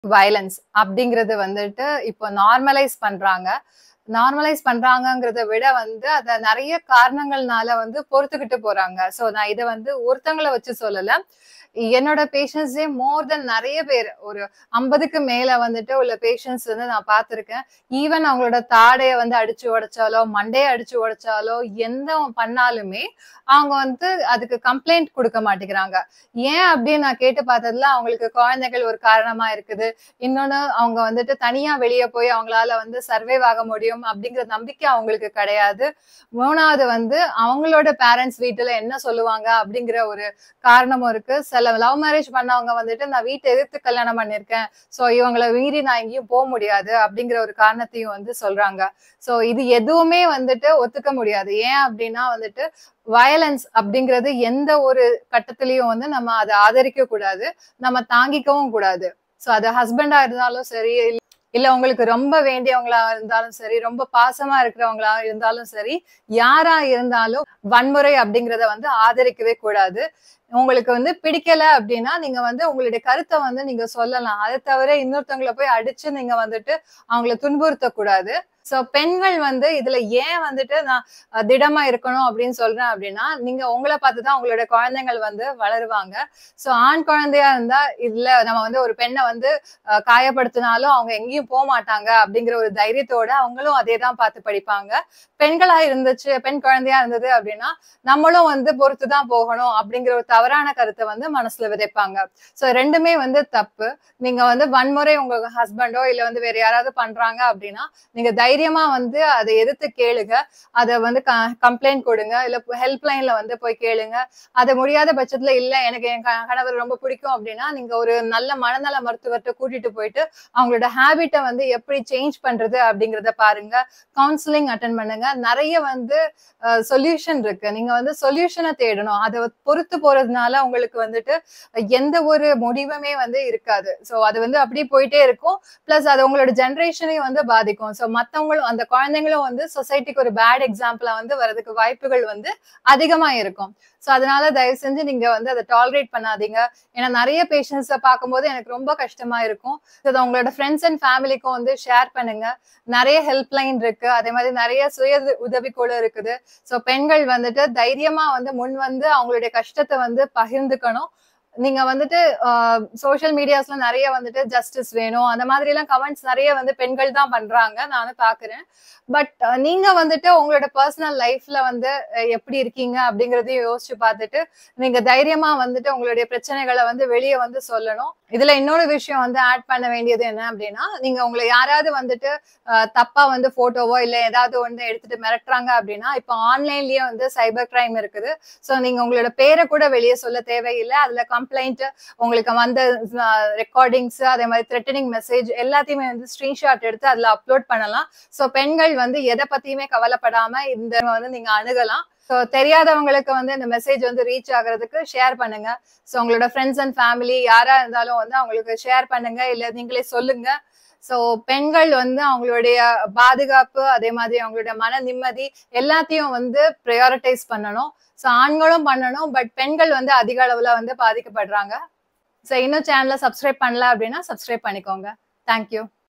violence அப்படிங்கிறது வந்துட்டு இப்போ நார்மலைஸ் பண்றாங்க நார்மலைஸ் பண்றாங்கங்கிறத விட வந்து அத நிறைய காரணங்கள்னால வந்து பொறுத்துக்கிட்டு போறாங்க சோ நான் இதை வந்து ஒருத்தங்களை வச்சு சொல்லல என்னோட பேஷண்ட்ஸே மோர் தென் நிறைய பேர் ஒரு ஐம்பதுக்கு மேல வந்துட்டு உள்ள பேஷண்ட்ஸ் வந்து நான் பார்த்திருக்கேன் ஈவன் அவங்களோட தாடையை வந்து அடிச்சு உடைச்சாலோ மண்டையை அடிச்சு உடைச்சாலோ எந்த பண்ணாலுமே அவங்க வந்து அதுக்கு கம்ப்ளைண்ட் கொடுக்க மாட்டேங்கிறாங்க ஏன் அப்படின்னு நான் கேட்டு பார்த்ததுல அவங்களுக்கு குழந்தைகள் ஒரு காரணமா இருக்குது இன்னொன்னு அவங்க வந்துட்டு தனியா வெளியே போய் அவங்களால வந்து சர்வைவ் ஆக முடியும் அப்படிங்கிற நம்பிக்கை அவங்களுக்கு கிடையாது மூணாவது வந்து அவங்களோட பேரண்ட்ஸ் வீட்டுல என்ன சொல்லுவாங்க அப்படிங்கிற ஒரு காரணமும் இருக்கு சில லவ் மேரேஜ் பண்ணவங்க வந்துட்டு நான் வீட்டை எதிர்த்து கல்யாணம் பண்ணிருக்கேன் சோ இவங்களை மீறி நான் எங்கேயும் போக முடியாது அப்படிங்கிற ஒரு காரணத்தையும் வந்து சொல்றாங்க சோ இது எதுவுமே வந்துட்டு ஒத்துக்க முடியாது ஏன் அப்படின்னா வந்துட்டு வயலன்ஸ் அப்படிங்கிறது எந்த ஒரு கட்டத்திலயும் வந்து நம்ம அதை ஆதரிக்க கூடாது நம்ம தாங்கிக்கவும் கூடாது சோ அது ஹஸ்பண்டா இருந்தாலும் சரி இல்ல உங்களுக்கு ரொம்ப வேண்டியவங்களா இருந்தாலும் சரி ரொம்ப பாசமா இருக்கிறவங்களா இருந்தாலும் சரி யாரா இருந்தாலும் வன்முறை அப்படிங்கறத வந்து ஆதரிக்கவே கூடாது உங்களுக்கு வந்து பிடிக்கல அப்படின்னா நீங்க வந்து உங்களுடைய கருத்தை வந்து நீங்க சொல்லலாம் அதை தவிர இன்னொருத்தவங்களை போய் அடிச்சு நீங்க வந்துட்டு அவங்கள துன்புறுத்த கூடாது சோ பெண்கள் வந்து இதுல ஏன் வந்துட்டு நான் திடமா இருக்கணும் அப்படின்னு சொல்றேன் அப்படின்னா நீங்க உங்களை பார்த்துதான் உங்களோட குழந்தைகள் வந்து வளருவாங்க சோ ஆண் குழந்தையா இருந்தா இல்ல நம்ம வந்து ஒரு பெண்ணை வந்து காயப்படுத்தினாலும் அவங்க எங்கேயும் போக மாட்டாங்க அப்படிங்கிற ஒரு தைரியத்தோட அவங்களும் அதே தான் பார்த்து படிப்பாங்க பெண்களா இருந்துச்சு பெண் குழந்தையா இருந்தது அப்படின்னா நம்மளும் வந்து பொறுத்து தான் போகணும் அப்படிங்கிற ஒரு தவறான கருத்தை வந்து மனசுல விதைப்பாங்க சோ ரெண்டுமே வந்து தப்பு நீங்க வந்து வன்முறை உங்க ஹஸ்பண்டோ இல்ல வந்து வேற யாராவது பண்றாங்க அப்படின்னா நீங்க தைரியமா வந்து அதை எதிர்த்து கேளுங்க அதை வந்து கம்ப்ளைண்ட் கொடுங்க இல்ல ஹெல்ப் லைன்ல வந்து போய் கேளுங்க அது முடியாத பட்சத்துல இல்ல எனக்கு என் கணவர் ரொம்ப பிடிக்கும் அப்படின்னா நீங்க ஒரு நல்ல மனநல மருத்துவர்கிட்ட கூட்டிட்டு போயிட்டு அவங்களோட ஹேபிட்டை வந்து எப்படி சேஞ்ச் பண்றது அப்படிங்கறத பாருங்க கவுன்சிலிங் அட்டன் பண்ணுங்க நிறைய வந்து சொல்யூஷன் இருக்கு நீங்க வந்து சொல்யூஷனை தேடணும் அதை பொறுத்து போறதுனால உங்களுக்கு வந்துட்டு எந்த ஒரு முடிவுமே வந்து இருக்காது சோ அது வந்து அப்படியே போயிட்டே இருக்கும் பிளஸ் அது உங்களோட ஜென்ரேஷனையும் வந்து பாதிக்கும் சோ மத்தவங்களும் அந்த குழந்தைங்களும் வந்து சொசைட்டிக்கு ஒரு பேட் எக்ஸாம்பிளா வந்து வரதுக்கு வாய்ப்புகள் வந்து அதிகமா இருக்கும் சோ அதனால தயவு செஞ்சு நீங்க வந்து அதை டாலரேட் பண்ணாதீங்க ஏன்னா நிறைய பேஷண்ட்ஸை பார்க்கும்போது எனக்கு ரொம்ப கஷ்டமா இருக்கும் உங்களோட ஃப்ரெண்ட்ஸ் அண்ட் ஃபேமிலிக்கும் வந்து ஷேர் பண்ணுங்க நிறைய ஹெல்ப் லைன் இருக்கு அதே மாதிரி நிறைய சுய உதவி குழு இருக்குது சோ பெண்கள் வந்துட்டு தைரியமா வந்து முன் வந்து அவங்களுடைய கஷ்டத்தை வந்து பகிர்ந்துக்கணும் நீங்க வந்துட்டு சோசியல் மீடியாஸ்ல நிறைய வந்துட்டு ஜஸ்டிஸ் வேணும் அந்த மாதிரி எல்லாம் கமெண்ட்ஸ் நிறைய வந்து பெண்கள் தான் பண்றாங்க நானும் பாக்குறேன் பட் நீங்க வந்துட்டு உங்களோட பர்சனல் லைஃப்ல வந்து எப்படி இருக்கீங்க அப்படிங்கறதையும் யோசிச்சு பார்த்துட்டு நீங்க தைரியமா வந்துட்டு உங்களுடைய பிரச்சனைகளை வந்து வெளியே வந்து சொல்லணும் இதுல இன்னொரு விஷயம் வந்து ஆட் பண்ண வேண்டியது என்ன அப்படின்னா நீங்க உங்களை யாராவது வந்துட்டு தப்பா வந்து போட்டோவோ இல்ல ஏதாவது வந்து எடுத்துட்டு மிரட்டுறாங்க அப்படின்னா இப்போ ஆன்லைன்லயே வந்து சைபர் கிரைம் இருக்குது ஸோ நீங்க உங்களோட பேரை கூட வெளியே சொல்ல தேவையில்லை அதுல கம்ப்ளைண்ட் உங்களுக்கு வந்த ரெக்கார்டிங்ஸ் அதே மாதிரி த்ரெட்டனிங் மெசேஜ் எல்லாத்தையுமே வந்து ஸ்கிரீன்ஷாட் எடுத்து அதுல அப்லோட் பண்ணலாம் ஸோ பெண்கள் வந்து எதை பத்தியுமே கவலைப்படாம இந்த வந்து நீங்க அணுகலாம் ஸோ தெரியாதவங்களுக்கு வந்து இந்த மெசேஜ் வந்து ரீச் ஆகுறதுக்கு ஷேர் பண்ணுங்க ஸோ உங்களோட ஃப்ரெண்ட்ஸ் அண்ட் ஃபேமிலி யாரா இருந்தாலும் வந்து அவங்களுக்கு ஷேர் பண்ணுங்க இல்ல நீங்களே சொல்லுங்க ஸோ பெண்கள் வந்து அவங்களுடைய பாதுகாப்பு அதே மாதிரி அவங்களுடைய மன நிம்மதி எல்லாத்தையும் வந்து ப்ரையாரிட்டைஸ் பண்ணணும் ஸோ ஆண்களும் பண்ணணும் பட் பெண்கள் வந்து அதிக அளவுல வந்து பாதிக்கப்படுறாங்க ஸோ இன்னும் சேனலை சப்ஸ்கிரைப் பண்ணல அப்படின்னா சப்ஸ்கிரைப் பண்ணிக்கோங்க தேங்க்யூ